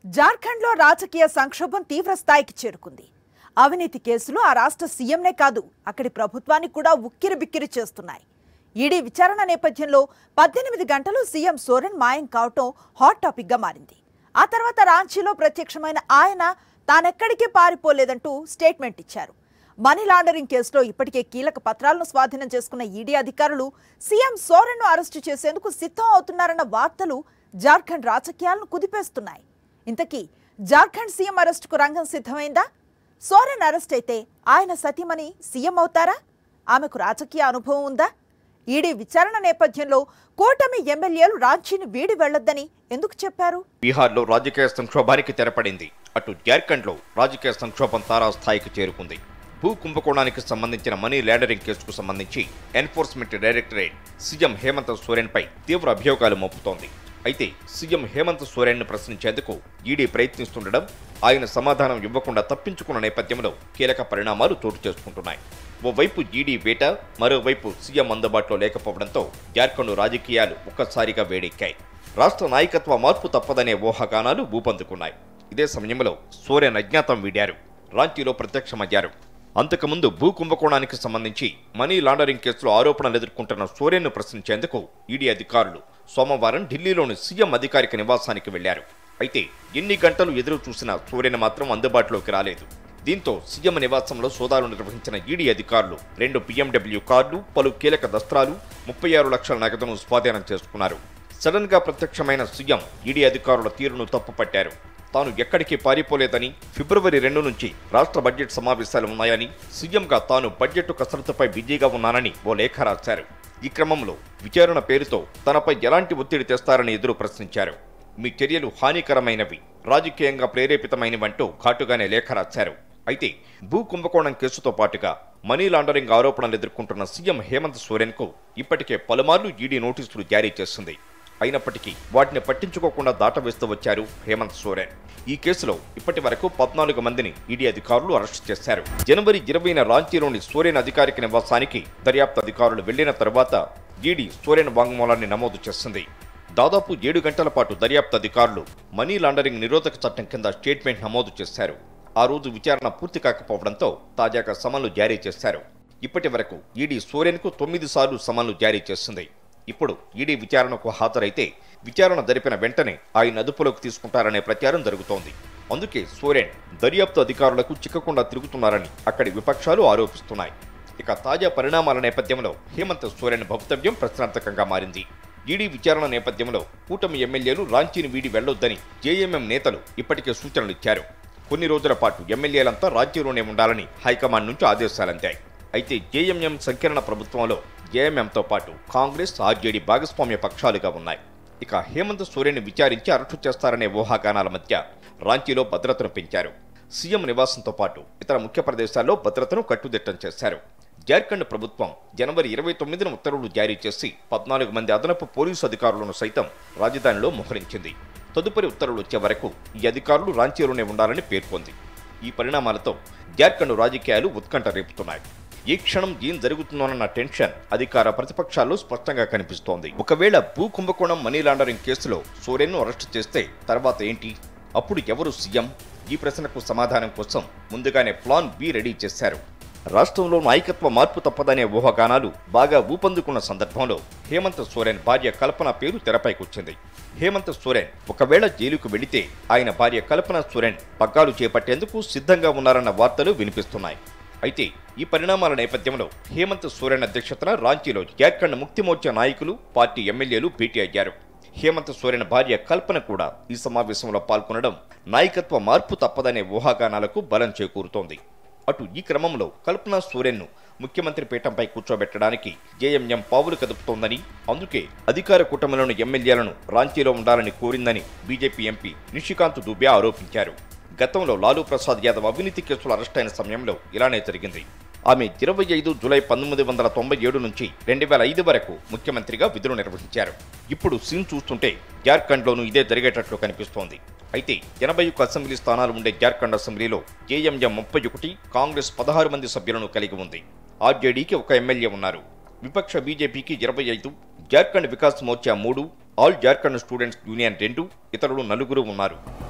జార్ఖండ్లో రాజకీయ సంక్షోభం తీవ్ర స్థాయికి చేరుకుంది అవినీతి కేసులు ఆ రాష్ట్ర సీఎంనే కాదు అక్కడి ప్రభుత్వాన్ని కూడా ఉక్కిరి బిక్కిరి చేస్తున్నాయి ఈడీ విచారణ నేపథ్యంలో పద్దెనిమిది గంటలు సీఎం సోరెన్ మాయం కావటం హాట్ టాపిక్ గా మారింది ఆ తర్వాత రాంచీలో ప్రత్యక్షమైన ఆయన తానెక్కడికి పారిపోలేదంటూ స్టేట్మెంట్ ఇచ్చారు మనీ లాండరింగ్ కేసులో ఇప్పటికే కీలక పత్రాలను స్వాధీనం చేసుకున్న ఈడీ అధికారులు సీఎం సోరెన్ను అరెస్టు చేసేందుకు సిద్ధం అవుతున్నారన్న వార్తలు జార్ఖండ్ రాజకీయాలను కుదిపేస్తున్నాయి ఇంతకీ జార్ఖండ్ సీఎం అరెస్టుకు రంగం సిద్ధమైందా సోరెన్ అరెస్ట్ అయితే ఆయన సతీమణి సీఎం అవుతారా ఆమెకు రాజకీయ అనుభవం ఉందా ఈడీ విచారణ నేపథ్యంలో కూటమి ఎమ్మెల్యేలు రాంచీని వీడి వెళ్లొద్దని ఎందుకు చెప్పారు బీహార్లో రాజకీయ సంక్షోభానికి తెరపడింది అటు జార్ఖండ్లో రాజకీయ సంక్షోభం తారాస్థాయికి చేరుకుంది భూ కుంభకోణానికి సంబంధించిన మనీ లాండరింగ్ కేసుకు సంబంధించి ఎన్ఫోర్స్మెంట్ డైరెక్టరేట్ సీఎం హేమంత్ సోరెన్పై తీవ్ర అభియోగాలు మోపుతోంది అయితే సీఎం హేమంత్ సోరెన్ను ప్రశ్నించేందుకు ఈడీ ప్రయత్నిస్తుండడం ఆయన సమాధానం ఇవ్వకుండా తప్పించుకున్న నేపథ్యంలో కీలక పరిణామాలు చోటు చేసుకుంటున్నాయి ఓవైపు ఈడీ వేట మరోవైపు సీఎం అందుబాటులో లేకపోవడంతో జార్ఖండ్ రాజకీయాలు ఒక్కసారిగా వేడెక్కాయి రాష్ట్ర నాయకత్వ మార్పు తప్పదనే ఊహాగానాలు ఊపందుకున్నాయి ఇదే సమయంలో సోరెన్ అజ్ఞాతం వీడారు రాంచీలో ప్రత్యక్షమయ్యారు అంతకుముందు భూ కుంభకోణానికి సంబంధించి మనీ లాండరింగ్ కేసులో ఆరోపణలు ఎదుర్కొంటున్న సోరెన్ను ప్రశ్నించేందుకు ఈడీ అధికారులు సోమవారం ఢిల్లీలోని సీఎం అధికారిక నివాసానికి వెళ్లారు అయితే ఎన్ని గంటలు ఎదురు చూసినా సోరెన్ మాత్రం అందుబాటులోకి రాలేదు దీంతో సీఎం నివాసంలో సోదాలు నిర్వహించిన ఈడీ అధికారులు రెండు పీఎండబ్ల్యూ కార్డు పలు కీలక దస్త్రాలు ముప్పై ఆరు లక్షల నగదును స్వాధీనం చేసుకున్నారు సడన్ గా ప్రత్యక్షమైన సీఎం ఈడీ అధికారుల తీరును తప్పుపట్టారు తాను ఎక్కడికి పారిపోలేదని ఫిబ్రవరి రెండు నుంచి రాష్ట్ర బడ్జెట్ సమావేశాలు ఉన్నాయని సీఎంగా తాను బడ్జెట్ కసరత్తుపై బిజీగా ఉన్నానని ఓ లేఖ రాశారు ఈ క్రమంలో విచారణ పేరుతో తనపై ఎలాంటి ఒత్తిడి తెస్తారని ఎదురు ప్రశ్నించారు మీ చర్యలు హానికరమైనవి రాజకీయంగా ప్రేరేపితమైనవంటూ ఘాటుగానే లేఖ రాశారు అయితే భూ కుంభకోణం కేసుతో పాటుగా మనీ లాండరింగ్ ఆరోపణలు ఎదుర్కొంటున్న సీఎం హేమంత్ సోరెన్కు ఇప్పటికే పలుమార్లు ఈడీ నోటీసులు జారీ చేసింది అయినప్పటికీ వాటిని పట్టించుకోకుండా దాటవేస్తూ వచ్చారు హేమంత్ సోరెన్ ఈ కేసులో ఇప్పటి వరకు పద్నాలుగు మందిని ఈడీ అధికారులు అరెస్టు చేశారు జనవరి ఇరవైన రాంచీలోని సోరెన్ అధికారిక నివాసానికి దర్యాప్తు అధికారులు వెళ్లిన తర్వాత ఈడీ సోరెన్ వాంగ్మూలాన్ని నమోదు చేసింది దాదాపు ఏడు గంటల పాటు దర్యాప్తు అధికారులు మనీ లాండరింగ్ నిరోధక చట్టం కింద స్టేట్మెంట్ నమోదు చేశారు ఆ రోజు విచారణ పూర్తి కాకపోవడంతో తాజాగా సమన్లు జారీ చేశారు ఇప్పటి వరకు ఈడీ సోరెన్కు తొమ్మిది సార్లు సమన్లు జారీ చేసింది ఇప్పుడు ఈడీ విచారణకు హాజరైతే విచారణ జరిపిన వెంటనే ఆయన అదుపులోకి తీసుకుంటారనే ప్రచారం జరుగుతోంది అందుకే సోరెన్ దర్యాప్తు అధికారులకు చిక్కకుండా తిరుగుతున్నారని అక్కడి విపక్షాలు ఆరోపిస్తున్నాయి ఇక తాజా పరిణామాల నేపథ్యంలో హేమంత్ సోరెన్ భవితవ్యం ప్రశ్నార్థకంగా మారింది ఈడీ విచారణ నేపథ్యంలో కూటమి ఎమ్మెల్యేలు రాంచీని వీడి వెళ్లొద్దని జేఎంఎం నేతలు ఇప్పటికే సూచనలు ఇచ్చారు కొన్ని రోజుల పాటు ఎమ్మెల్యేలంతా రాజ్యంలోనే ఉండాలని హైకమాండ్ నుంచి ఆదేశాలందాయి అయితే జేఎంఎం సంకీర్ణ ప్రభుత్వంలో జేఎంఎంతో పాటు కాంగ్రెస్ ఆర్జేడీ భాగస్వామ్య పక్షాలుగా ఉన్నాయి ఇక హేమంత్ సోరెన్ విచారించి అరెస్టు చేస్తారనే ఊహాగానాల మధ్య రాంచీలో భద్రతను పెంచారు సీఎం నివాసంతో పాటు ఇతర ముఖ్య ప్రదేశాల్లో భద్రతను కట్టుదిట్టం చేశారు జార్ఖండ్ ప్రభుత్వం జనవరి ఇరవై తొమ్మిదిన ఉత్తర్వులు జారీ చేసి పద్నాలుగు మంది అదనపు పోలీసు అధికారులను సైతం రాజధానిలో మోహరించింది తదుపరి ఉత్తర్వులు వచ్చే వరకు ఈ అధికారులు రాంచీలోనే ఉండాలని పేర్కొంది ఈ పరిణామాలతో జార్ఖండ్ రాజకీయాలు ఉత్కంఠ రేపుతున్నాయి ఈ క్షణం ఏం జరుగుతుందోనన్న టెన్షన్ అధికార ప్రతిపక్షాల్లో స్పష్టంగా కనిపిస్తోంది ఒకవేళ భూ కుంభకోణం మనీ లాండరింగ్ కేసులో సోరెన్ను అరెస్టు చేస్తే తర్వాత ఏంటి అప్పుడు ఎవరు సీఎం ఈ ప్రశ్నకు సమాధానం కోసం ముందుగానే ప్లాన్ బి రెడీ చేశారు రాష్ట్రంలో నాయకత్వ మార్పు తప్పదనే ఊహాగానాలు బాగా ఊపందుకున్న సందర్భంలో హేమంత్ సోరెన్ భార్య కల్పన పేరు తెరపైకొచ్చింది హేమంత్ సోరెన్ ఒకవేళ జైలుకు వెళితే ఆయన భార్య కల్పన సోరెన్ పగ్గాలు చేపట్టేందుకు సిద్ధంగా ఉన్నారన్న వార్తలు వినిపిస్తున్నాయి అయితే ఈ పరిణామాల నేపథ్యంలో హేమంత్ సోరెన్ అధ్యక్షతన రాంచీలో జార్ఖండ్ ముక్తి మోర్చా నాయకులు పార్టీ ఎమ్మెల్యేలు భేటీ అయ్యారు హేమంత్ సోరెన్ భార్య కల్పన కూడా ఈ సమావేశంలో పాల్గొనడం నాయకత్వ మార్పు తప్పదనే ఊహాగానాలకు బలం చేకూరుతోంది అటు ఈ క్రమంలో కల్పన సోరెన్ను ముఖ్యమంత్రి పీఠంపై కూర్చోబెట్టడానికి జేఎంఎం పావులు కదుపుతోందని అందుకే అధికార కూటమిలోని ఎమ్మెల్యేలను రాంచీలో ఉండాలని కోరిందని బీజేపీ ఎంపీ నిషికాంత్ దుబే ఆరోపించారు గతంలో లాలూ ప్రసాద్ యాదవ్ అవినీతి కేసులు అరెస్ట్ అయిన సమయంలో ఇలానే జరిగింది ఆమె ఇరవై ఐదు జులై పంతొమ్మిది వందల తొంభై ఏడు నుంచి రెండు వేల ఐదు వరకు ముఖ్యమంత్రిగా విధులు నిర్వహించారు ఇప్పుడు సీన్ చూస్తుంటే జార్ఖండ్లోనూ ఇదే జరిగేటట్లు కనిపిస్తోంది అయితే ఎనభై ఒక్క అసెంబ్లీ స్థానాలు ఉండే జార్ఖండ్ అసెంబ్లీలో జేఎంఎం ముప్పై ఒకటి కాంగ్రెస్ పదహారు మంది సభ్యులను కలిగి ఉంది ఆర్జేడీకి ఒక ఎమ్మెల్యే ఉన్నారు విపక్ష బీజేపీకి ఇరవై ఐదు జార్ఖండ్ వికాస్ మోర్చా మూడు ఆల్ జార్ఖండ్ స్టూడెంట్స్ యూనియన్ రెండు ఇతరులు నలుగురు ఉన్నారు